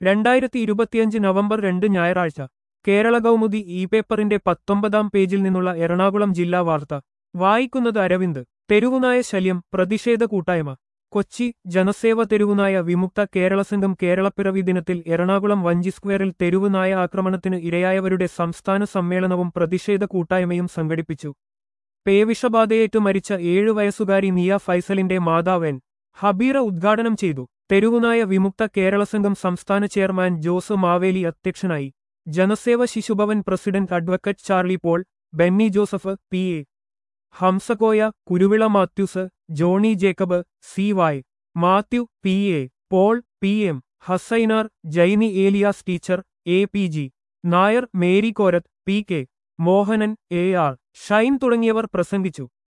രണ്ടായിരത്തി ഇരുപത്തിയഞ്ച് നവംബർ രണ്ട് ഞായറാഴ്ച കേരള കൗമുദി ഇ പേപ്പറിന്റെ പത്തൊമ്പതാം പേജിൽ നിന്നുള്ള എറണാകുളം ജില്ലാ വാർത്ത വായിക്കുന്നത് അരവിന്ദ് തെരുവുനായ ശല്യം പ്രതിഷേധ കൂട്ടായ്മ കൊച്ചി ജനസേവ തെരുവുനായ വിമുക്ത കേരള സംഘം കേരളപ്പിറവി ദിനത്തിൽ എറണാകുളം വഞ്ചി സ്ക്വയറിൽ തെരുവുനായ ആക്രമണത്തിന് ഇരയായവരുടെ സംസ്ഥാന സമ്മേളനവും പ്രതിഷേധ കൂട്ടായ്മയും സംഘടിപ്പിച്ചു പേവിഷബാധയേറ്റു മരിച്ച ഏഴു വയസ്സുകാരി മിയ ഫൈസലിന്റെ മാതാവൻ ഹബീറ ഉദ്ഘാടനം ചെയ്തു തെരുവുനായ വിമുക്ത കേരള സംഘം സംസ്ഥാന ചെയർമാൻ ജോസ് മാവേലി അധ്യക്ഷനായി Janaseva Shishubhavan president advocate Charlie Paul Benny Joseph P A Hamsakoya Kuruvila Mathews Johnny Jacob C Y Mathew P A Paul P M Hassainar Jainy Elias teacher A P G Nair Mary Korath P K Mohanan A R Shine തുടങ്ങിയവർ പ്രസംഗിച്ചു